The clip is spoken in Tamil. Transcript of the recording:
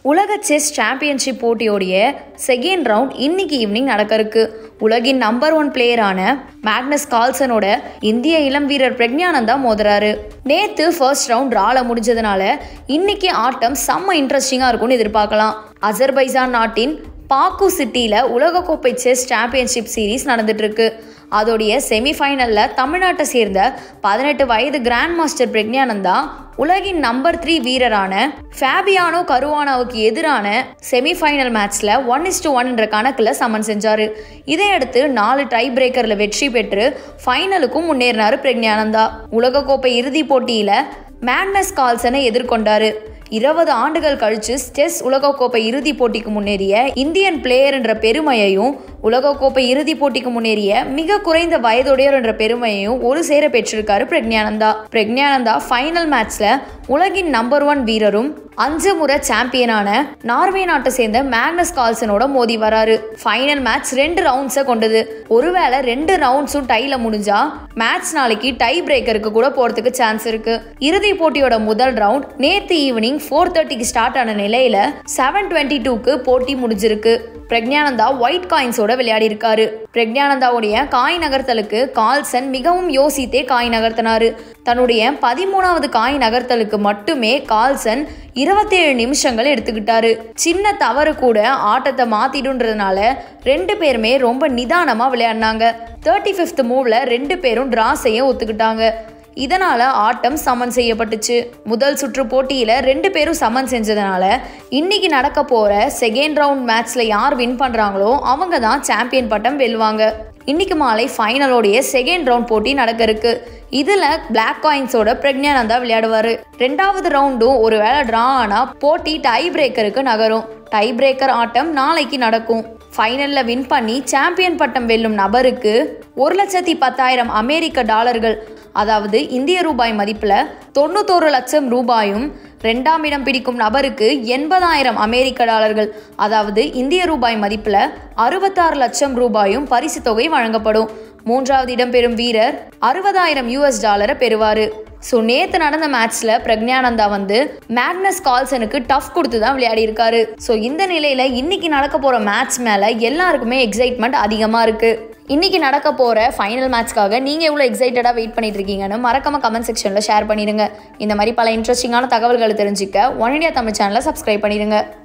உலக செஸ் சாம்பியன்ஷிப் போட்டியோடைய செகண்ட் ரவுண்ட் இன்னைக்கு ஈவினிங் நடக்க இருக்கு உலகின் நம்பர் ஒன் பிளேயரான மேக்னஸ் கால்சனோட இந்திய இளம் வீரர் பிரக்ஞானந்தா மோதுறாரு நேத்து ஃபர்ஸ்ட் ரவுண்ட் ரால முடிஞ்சதுனால இன்னைக்கு ஆட்டம் செம்ம இன்ட்ரெஸ்டிங்கா இருக்கும்னு எதிர்பார்க்கலாம் அசர்பைசான் நாட்டின் பாக்கு சிட்டியில் உலகக்கோப்பை செஸ் சாம்பியன்ஷிப் சீரீஸ் நடந்துட்டு இருக்கு அதோடைய செமிஃபைனலில் தமிழ்நாட்டை சேர்ந்த பதினெட்டு வயது கிராண்ட் மாஸ்டர் பிரக்ஞானந்தா உலகின் நம்பர் த்ரீ வீரரான ஃபேபியானோ கருவானாவுக்கு எதிரான செமிஃபைனல் மேட்ச்சில் ஒன் இஸ் டு ஒன் என்ற கணக்கில் சமன் செஞ்சார் இதையடுத்து நாலு டை பிரேக்கரில் வெற்றி பெற்று ஃபைனலுக்கும் முன்னேறினார் பிரக்ஞானந்தா உலகக்கோப்பை இறுதிப் போட்டியில் மேக்னஸ் கால்சனை எதிர்கொண்டாரு இருபது ஆண்டுகள் கழிச்சு செஸ் உலகக்கோப்பை இறுதிப் போட்டிக்கு முன்னேறிய இந்தியன் பிளேயர் என்ற பெருமையையும் உலகக்கோப்பை இறுதிப் போட்டிக்கு முன்னேறிய மிக குறைந்த வயதுடையர் என்ற பெருமையையும் ஒரு சேர பெற்றிருக்காரு பிரக்ஞானந்தா பிரக்ஞானந்தா ஃபைனல் மேட்ச்ல உலகின் நம்பர் ஒன் வீரரும் அஞ்சு முறை சாம்பியனான நார்வே நாட்டை சேர்ந்த மேக்னஸ் கால்சனோட மோதி வராரு ஃபைனல் மேட்ச் ரெண்டு ரவுண்ட்ஸை கொண்டது ஒருவேளை ரெண்டு ரவுண்ட்ஸும் டைல முடிஞ்சா மேட்ச் நாளைக்கு டை பிரேக்கருக்கு கூட போறதுக்கு சான்ஸ் இருக்கு இறுதி போட்டியோட முதல் ரவுண்ட் நேத்து ஈவினிங் ஃபோர் தேர்ட்டிக்கு ஸ்டார்ட் ஆன நிலையில செவன் டுவெண்ட்டி டூக்கு போட்டி முடிஞ்சிருக்கு பிரக்ஞானந்தா ஒயிட் காயின்ஸோட விளையாடி இருக்காரு பிரக்ஞானந்தாவுடைய காய் நகர்த்தலுக்கு கால்சன் மிகவும் யோசித்தே காய் நகர்த்தினாரு தன்னுடைய பதிமூணாவது காய் நகர்த்தலுக்கு மட்டுமே கால்சன் இருபத்தேழு நிமிஷங்கள் எடுத்துக்கிட்டாரு சின்ன தவறு கூட ஆட்டத்தை மாத்திடுன்றதுனால ரெண்டு பேருமே ரொம்ப நிதானமா விளையாடினாங்க தேர்ட்டி ஃபிஃப்த் மூவ்ல ரெண்டு பேரும் டிராஸையும் ஒத்துக்கிட்டாங்க இதனால ஆட்டம் சமன் செய்யப்பட்டுச்சு முதல் சுற்று போட்டியில ரெண்டு பேரும் சமன் செஞ்சதுனால இன்னைக்கு நடக்க போற செகண்ட் ரவுண்ட் மேட்ச்ல யார் வின் பண்றாங்களோ அவங்க தான் சாம்பியன் பட்டம் வெல்வாங்க இன்னைக்கு மாலை ஃபைனலோடைய செகண்ட் ரவுண்ட் போட்டி நடக்க இருக்கு இதுல பிளாக் காயின்ஸோட பிரக்ஞானந்தா விளையாடுவாரு ரெண்டாவது ரவுண்டும் ஒருவேளை டிரா ஆனா போட்டி டை பிரேக்கருக்கு நகரும் டை பிரேக்கர் ஆட்டம் நாளைக்கு நடக்கும் ஃபைனல்ல வின் பண்ணி சாம்பியன் பட்டம் வெல்லும் நபருக்கு ஒரு லட்சத்தி பத்தாயிரம் அமெரிக்க டாலர்கள் அதாவது இந்திய ரூபாய் மதிப்பில் தொண்ணூத்தோரு லட்சம் ரூபாயும் ரெண்டாம் இடம் பிடிக்கும் நபருக்கு எண்பதாயிரம் அமெரிக்க டாலர்கள் அதாவது இந்திய ரூபாய் மதிப்பில் அறுபத்தாறு லட்சம் ரூபாயும் பரிசு தொகை வழங்கப்படும் மூன்றாவது இடம் பெறும் வீரர் அறுபதாயிரம் யூஎஸ் டாலரை பெறுவார் ஸோ நேற்று நடந்த மேட்ச்சில் பிரக்ஞானந்தா வந்து மேக்னஸ் கால்சனுக்கு டஃப் கொடுத்து தான் விளையாடி இருக்காரு ஸோ இந்த நிலையில் இன்னைக்கு நடக்க போகிற மேட்ச் மேலே எல்லாருக்குமே எக்ஸைட்மெண்ட் அதிகமாக இருக்குது இன்னைக்கு நடக்க போகிற ஃபைனல் மேட்ச்க்காக நீங்கள் எவ்வளோ எக்ஸைட்டடாக வெயிட் பண்ணிட்டு இருக்கீங்கன்னு மறக்காம கமெண்ட் செக்ஷனில் ஷேர் பண்ணிடுங்க இந்த மாதிரி பல இன்ட்ரெஸ்டிங்கான தகவல்களை தெரிஞ்சுக்க ஒன் இண்டியா தமிழ் சேனலை சப்ஸ்கிரைப் பண்ணிடுங்க